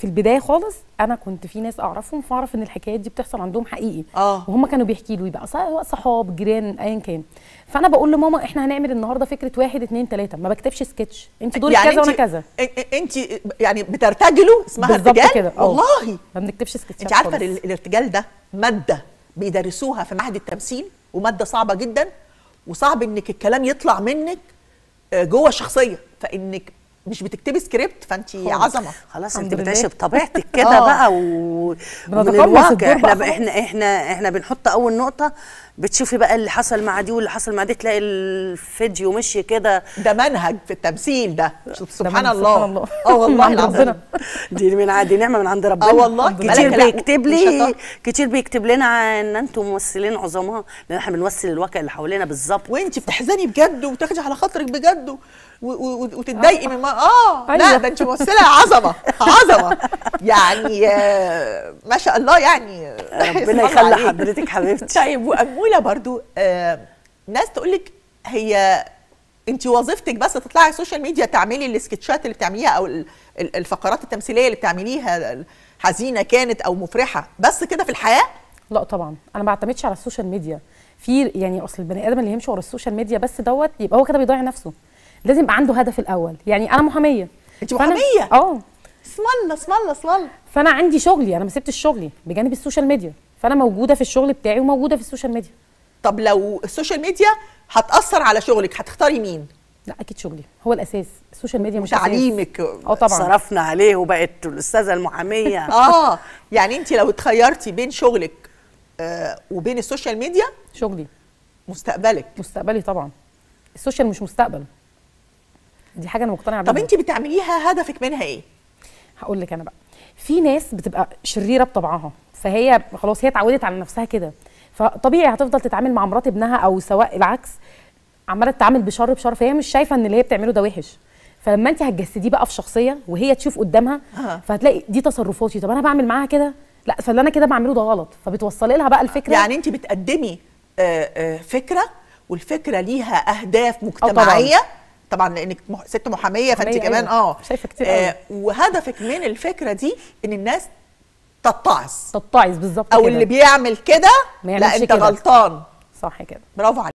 في البدايه خالص انا كنت في ناس اعرفهم فاعرف ان الحكايات دي بتحصل عندهم حقيقي اه وهم كانوا بيحكي لي بقى سواء صحاب جيران ايا كان فانا بقول لماما احنا هنعمل النهارده فكره واحد اتنين تلاته ما بكتبش سكتش انت دورك كذا وانا كذا انت يعني بترتجلوا اسمها بالظبط ارتجال كده، اه. والله ما بنكتبش سكتشات انت عارفه خالص. ال- الارتجال ده ماده بيدرسوها في معهد التمثيل وماده صعبه جدا وصعب انك الكلام يطلع منك آه، جوه الشخصيه فانك مش بتكتبي سكريبت فانت خالص. عظمه خلاص الحمد انت بتعيشي لله. بطبيعتك كده آه. بقى و... بنتقمص ومن الواقع الدور احنا بقى احنا احنا احنا بنحط اول نقطه بتشوفي بقى اللي حصل مع دي واللي حصل مع دي تلاقي الفيديو مشي كده ده منهج في التمثيل ده سبحان من- الله سبحان الله. اه والله من عند العظيم ربنا. دي من دي نعمه من عند ربنا اه والله. كتير لا، لا، بيكتب مش لي هطلع. كتير بيكتب لنا ان انتم ممثلين عظماء لان احنا بنمثل الواقع اللي حوالينا بالظبط وانت بتحزني بجد وتاخدي على خاطرك بجد و- و- و- وتتضايقي من ما اه لا أيوة. ده انت ممثله عظمه عظمه يعني آه، ما شاء الله يعني اسم ربنا الله يخلي عليك. حضرتك حبيبتي طيب واموله برضو آه ناس تقول لك هي انت وظيفتك بس تطلعي على السوشيال ميديا تعملي السكتشات اللي بتعمليها او ال- ال- الفقرات التمثيليه اللي بتعمليها حزينه كانت او مفرحه بس كده في الحياه لا طبعا انا ما بعتمدش على السوشيال ميديا في يعني اصل البني ادم اللي يمشي ورا السوشيال ميديا بس دوت يبقى هو كده بيضيع نفسه لازم يبقى عنده هدف الاول يعني انا محاميه انت فأنا- محاميه اه اسم الله اسم الله اسم الله فانا عندي شغلي انا ما سبتش شغلي بجانب السوشيال ميديا فانا موجوده في الشغل بتاعي وموجوده في السوشيال ميديا طب لو السوشيال ميديا هتاثر على شغلك هتختاري مين لا اكيد شغلي هو الاساس السوشيال ميديا مش أساس. تعليمك اه طبعا صرفنا عليه وبقت الاستاذه المحاميه اه يعني انت لو اتخيرتي بين شغلك آه وبين السوشيال ميديا شغلي مستقبلك مستقبلي طبعا السوشيال مش مستقبل دي حاجه انا مقتنعه بيها طب انت بتعمليها هدفك منها ايه هقول لك انا بقى في ناس بتبقى شريره بطبعها فهي خلاص هي اتعودت على نفسها كده فطبيعي هتفضل تتعامل مع مرات ابنها او سواء العكس عماله تتعامل بشر بشر فهي مش شايفه ان اللي هي بتعمله ده وحش فلما انت هتجسديه بقى في شخصيه وهي تشوف قدامها آه. فهتلاقي دي تصرفاتي طب انا بعمل معاها كده لا فاللي انا كده بعمله ده غلط فبتوصلي لها بقى الفكره يعني انت بتقدمي آه آه فكره والفكره ليها اهداف طبعاً. مجتمعيه طبعا لانك مح- ست محاميه فانت محامية، كمان أيوة. اه شايفة كتير قوي. وهدفك من الفكره دي ان الناس تتعظ تتعظ بالظبط او كده. اللي بيعمل كده ما لا يعملش انت كده. غلطان صح كده برافو عليك